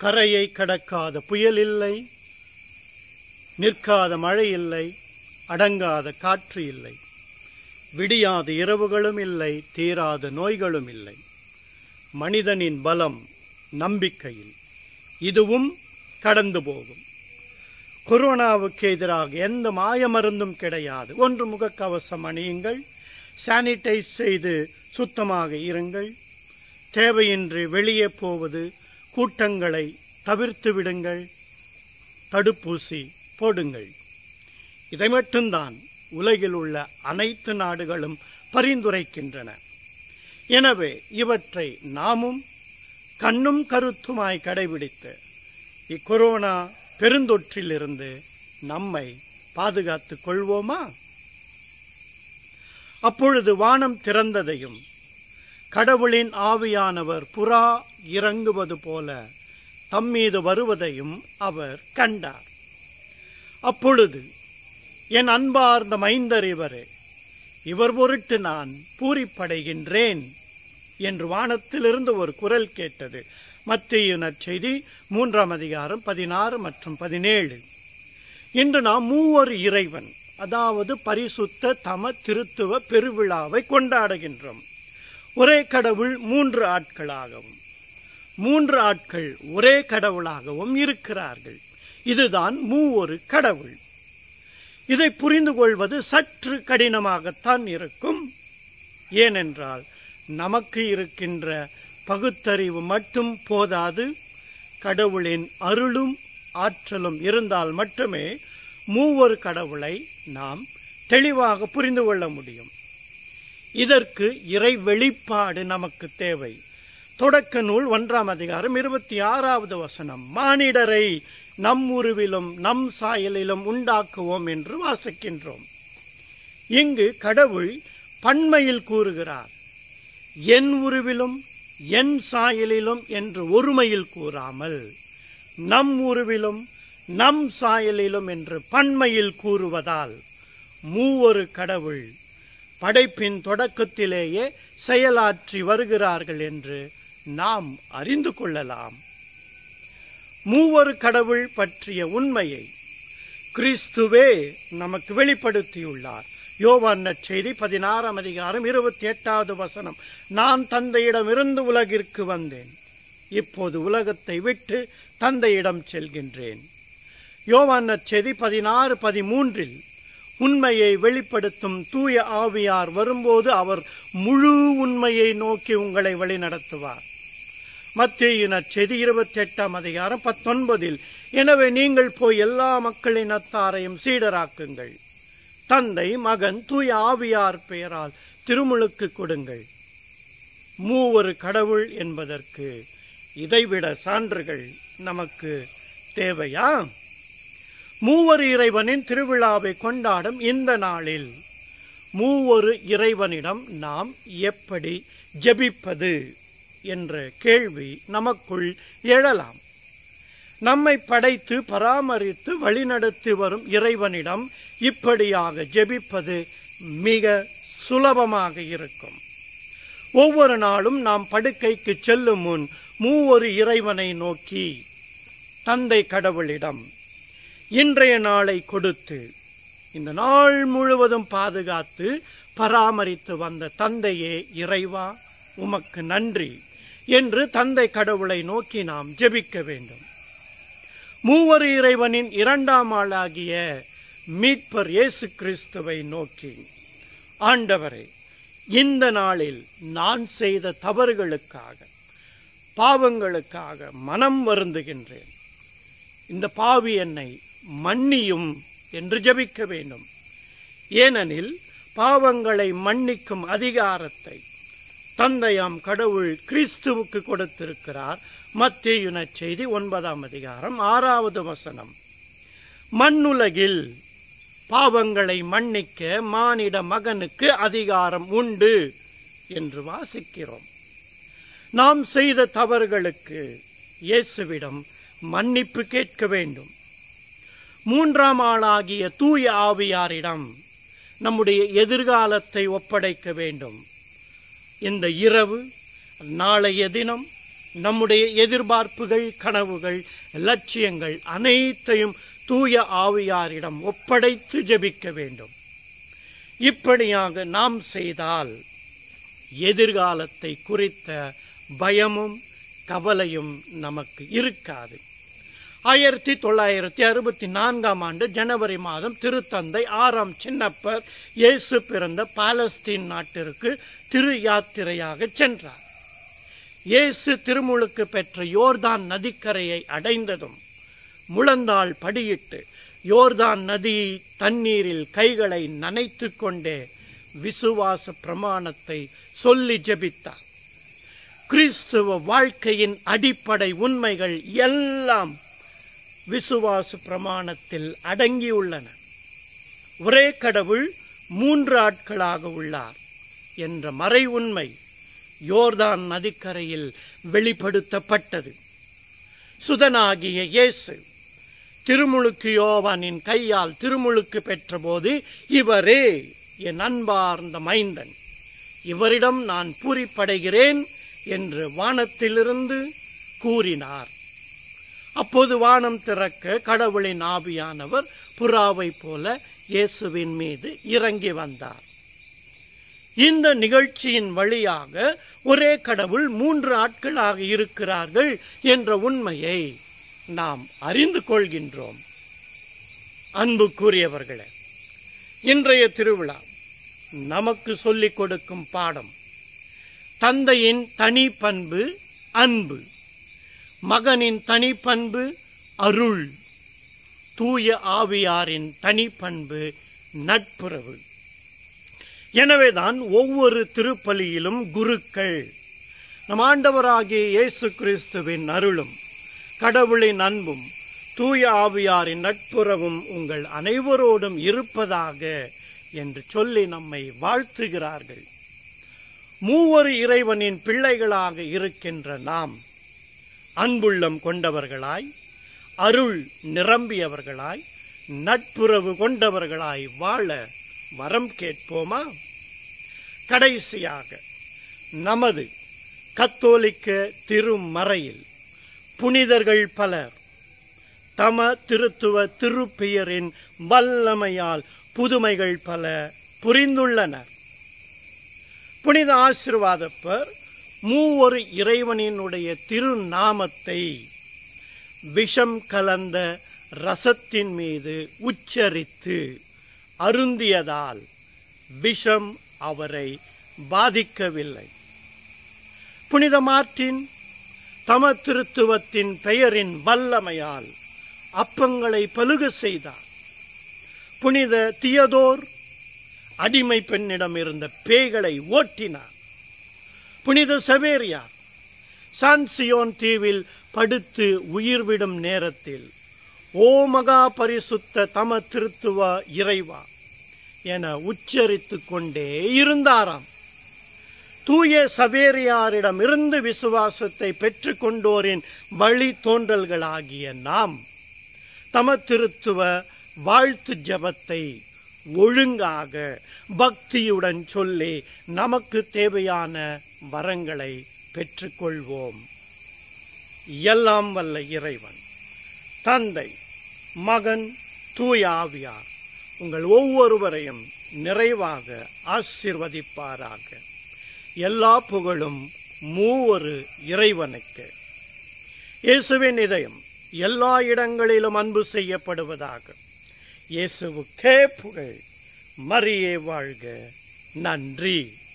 கரையை கடக்காத புயல் இல்லை நிற்காத மழை இல்லை அடங்காத காற்று இல்லை விடியாத இரவுகளும் இல்லை தீராத நோய்களும் இல்லை மனிதனின் பலம் நம்பிக்கையில் இதுவும் கடந்து போகும் கொரோனாவுக்கு எதிராக எந்த மாய மருந்தும் கிடையாது ஒன்று முகக்கவசம் அணியுங்கள் சானிடைஸ் செய்து சுத்தமாக இருங்கள் தேவையின்றி வெளியே போவது கூட்டங்களை தவிர்த்து விடுங்கள் தடுப்பூசி போடுங்கள் இதை மட்டும்தான் உலகில் உள்ள அனைத்து நாடுகளும் பரிந்துரைக்கின்றன எனவே இவற்றை நாமும் கண்ணும் கருத்துமாய் கடைபிடித்து இக்கொரோனா பெருந்தொற்றிலிருந்து நம்மை பாதுகாத்துக் கொள்வோமா அப்பொழுது வானம் திறந்ததையும் கடவுளின் ஆவியானவர் புறா இறங்குவது போல தம்மீது வருவதையும் அவர் கண்டார் அப்பொழுது என் அன்பார்ந்த மைந்தர் இவரே இவர் பொருட்டு நான் பூரிப்படைகின்றேன் என்று வானத்திலிருந்து ஒரு குரல் கேட்டது மத்திய நற்செய்தி மூன்றாம் அதிகாரம் பதினாறு மற்றும் பதினேழு இன்று நாம் மூவர் இறைவன் அதாவது பரிசுத்த தம திருத்துவ பெருவிழாவை கொண்டாடுகின்றோம் ஒரே கடவுள் மூன்று ஆட்களாகவும் மூன்று ஆட்கள் ஒரே கடவுளாகவும் இருக்கிறார்கள் இதுதான் மூவொரு கடவுள் இதை புரிந்து கொள்வது சற்று கடினமாகத்தான் இருக்கும் ஏனென்றால் நமக்கு இருக்கின்ற பகுத்தறிவு மட்டும் போதாது கடவுளின் அருளும் ஆற்றலும் இருந்தால் மட்டுமே மூவொரு கடவுளை நாம் தெளிவாக புரிந்து கொள்ள முடியும் இதற்கு இறை வெளிப்பாடு நமக்கு தேவை தொடக்க நூல் ஒன்றாம் அதிகாரம் இருபத்தி ஆறாவது வசனம் மானிடரை நம் உருவிலும் நம் சாயலிலும் உண்டாக்குவோம் என்று வாசிக்கின்றோம் இங்கு கடவுள் பன்மையில் கூறுகிறார் என் உருவிலும் என் சாயலிலும் என்று ஒருமையில் கூறாமல் நம் உருவிலும் நம் சாயலிலும் என்று பன்மையில் கூறுவதால் மூவொரு கடவுள் படைப்பின் தொடக்கத்திலேயே செயலாற்றி வருகிறார்கள் என்று நாம் அறிந்து கொள்ளலாம் மூவொரு கடவுள் பற்றிய உண்மையை கிறிஸ்துவே நமக்கு வெளிப்படுத்தியுள்ளார் யோவான் நற்செய்தி பதினாறாம் அதிகாரம் இருபத்தி எட்டாவது வசனம் நான் தந்தையிடம் இருந்து உலகிற்கு வந்தேன் இப்போது உலகத்தை விட்டு தந்தையிடம் செல்கின்றேன் யோவான் நற்செய்தி பதினாறு பதிமூன்றில் உண்மையை வெளிப்படுத்தும் தூய ஆவியார் வரும்போது அவர் முழு உண்மையை நோக்கி உங்களை வழிநடத்துவார் மத்திய நற்செய்தி இருபத்தி எட்டாம் அதிகாரம் பத்தொன்பதில் எனவே நீங்கள் போய் எல்லா மக்களின் அத்தாரையும் சீடராக்குங்கள் தந்தை மகன் தூய ஆவியார் பெயரால் திருமுழுக்கு கொடுங்கள் மூவொரு கடவுள் என்பதற்கு இதைவிட சான்றுகள் நமக்கு தேவையா மூவரு இறைவனின் திருவிழாவை கொண்டாடும் இந்த நாளில் மூவொரு இறைவனிடம் நாம் எப்படி ஜெபிப்பது என்ற கேள்வி நமக்குள் எழலாம் நம்மை படைத்து பராமரித்து வழிநடத்தி வரும் இறைவனிடம் இப்படியாக ஜெபிப்பது மிக சுலபமாக இருக்கும் ஒவ்வொரு நாளும் நாம் படுக்கைக்கு செல்லும் முன் மூவொரு இறைவனை நோக்கி தந்தை கடவுளிடம் இன்றைய நாளை கொடுத்து இந்த நாள் முழுவதும் பாதுகாத்து பராமரித்து வந்த தந்தையே இறைவா உமக்கு நன்றி என்று தந்தை கடவுளை நோக்கி நாம் ஜெபிக்க வேண்டும் மூவரு இறைவனின் இரண்டாம் ஆளாகிய மீட்பர் இயேசு கிறிஸ்துவை நோக்கி ஆண்டவரே இந்த நாளில் நான் செய்த தவறுகளுக்காக பாவங்களுக்காக மனம் வருந்துகின்றேன் இந்த பாவி என்னை மன்னியும் என்று ஜெபிக்க வேண்டும் ஏனெனில் பாவங்களை மன்னிக்கும் அதிகாரத்தை தந்தையாம் கடவுள் கிறிஸ்துவுக்கு கொடுத்திருக்கிறார் மத்திய செய்தி ஒன்பதாம் அதிகாரம் ஆறாவது வசனம் மண்ணுலகில் பாவங்களை மன்னிக்க மானிட மகனுக்கு அதிகாரம் உண்டு என்று வாசிக்கிறோம் நாம் செய்த தவறுகளுக்கு இயேசுவிடம் மன்னிப்பு கேட்க வேண்டும் மூன்றாம் ஆளாகிய தூய ஆவியாரிடம் நம்முடைய எதிர்காலத்தை ஒப்படைக்க வேண்டும் இந்த இரவு நாளைய தினம் நம்முடைய எதிர்பார்ப்புகள் கனவுகள் லட்சியங்கள் அனைத்தையும் தூய ஆவியாரிடம் ஒப்படைத்து ஜெபிக்க வேண்டும் இப்படியாக நாம் செய்தால் எதிர்காலத்தை குறித்த பயமும் கவலையும் நமக்கு இருக்காது ஆயிரத்தி தொள்ளாயிரத்தி அறுபத்தி நான்காம் ஆண்டு ஜனவரி மாதம் திருத்தந்தை ஆறாம் சின்னப்பர் இயேசு பிறந்த பாலஸ்தீன் நாட்டிற்கு திரு யாத்திரையாக சென்றார் இயேசு திருமுழுக்கு பெற்ற யோர்தான் நதிக்கரையை அடைந்ததும் முழந்தாள் படியிட்டு யோர்தான் நதி தண்ணீரில் கைகளை நனைத்து கொண்டே விசுவாச பிரமாணத்தை சொல்லி ஜெபித்தார் கிறிஸ்துவ வாழ்க்கையின் அடிப்படை உண்மைகள் எல்லாம் விசுவாச பிரமாணத்தில் அடங்கியுள்ளன ஒரே கடவுள் மூன்று ஆட்களாக உள்ளார் என்ற மறை உண்மை யோர்தான் நதிக்கரையில் வெளிப்படுத்தப்பட்டது சுதனாகிய இயேசு திருமுழுக்கு யோவானின் கையால் திருமுழுக்கு பெற்றபோது இவரே என் அன்பார்ந்த மைந்தன் இவரிடம் நான் பூரிப்படைகிறேன் என்று வானத்திலிருந்து கூறினார் அப்போது வானம் திறக்க கடவுளின் ஆவியானவர் புறாவை போல இயேசுவின் மீது இறங்கி வந்தார் இந்த நிகழ்ச்சியின் வழியாக ஒரே கடவுள் மூன்று ஆட்களாக இருக்கிறார்கள் என்ற உண்மையை நாம் அறிந்து கொள்கின்றோம் அன்புக்குரியவர்களே இன்றைய திருவிழா நமக்கு சொல்லிக் கொடுக்கும் பாடம் தந்தையின் தனி பண்பு அன்பு மகனின் தனி பண்பு அருள் தூய ஆவியாரின் தனி பண்பு நட்புறவு எனவேதான் ஒவ்வொரு திருப்பலியிலும் குருக்கள் நம் ஆண்டவராகிய இயேசு கிறிஸ்துவின் அருளும் கடவுளின் அன்பும் தூய ஆவியாரின் நட்புறவும் உங்கள் அனைவரோடும் இருப்பதாக என்று சொல்லி நம்மை வாழ்த்துகிறார்கள் மூவரு இறைவனின் பிள்ளைகளாக இருக்கின்ற நாம் அன்புள்ளம் கொண்டவர்களாய் அருள் நிரம்பியவர்களாய் நட்புறவு கொண்டவர்களாய் வாழ வரம் கேட்போமா கடைசியாக நமது கத்தோலிக்க திருமறையில் புனிதர்கள் பலர் தம திருத்துவ திருப்பெயரின் வல்லமையால் புதுமைகள் பல புரிந்துள்ளனர் புனித ஆசிர்வாதப்பர் மூவொரு இறைவனினுடைய திருநாமத்தை விஷம் கலந்த ரசத்தின் மீது உச்சரித்து அருந்தியதால் விஷம் அவரை பாதிக்கவில்லை புனித மார்ட்டின் தம திருத்துவத்தின் பெயரின் வல்லமையால் அப்பங்களை பலுக செய்தார் புனித தியதோர் அடிமை பெண்ணிடம் இருந்த பேய்களை ஓட்டினார் புனித சவேரியார் சான்சியோன் தீவில் படுத்து உயிர்விடும் நேரத்தில் ஓ மகா பரிசுத்த தம திருத்துவ இறைவா என உச்சரித்து கொண்டே இருந்தாராம் தூய சவேரியாரிடமிருந்து விசுவாசத்தை பெற்றுக்கொண்டோரின் வழி தோன்றல்களாகிய நாம் தம திருத்துவ வாழ்த்து ஜபத்தை ஒழுங்காக பக்தியுடன் சொல்லி நமக்கு தேவையான வரங்களை பெற்றுக்கொள்வோம் எல்லாம் வல்ல இறைவன் தந்தை மகன் தூய ஆவியார் உங்கள் ஒவ்வொருவரையும் நிறைவாக ஆசிர்வதிப்பாராக எல்லா புகழும் மூவொரு இறைவனுக்கு இயேசுவின் இதயம் எல்லா இடங்களிலும் அன்பு செய்யப்படுவதாக இயேசுவுக்கே புகழ் மரியே வாழ்க நன்றி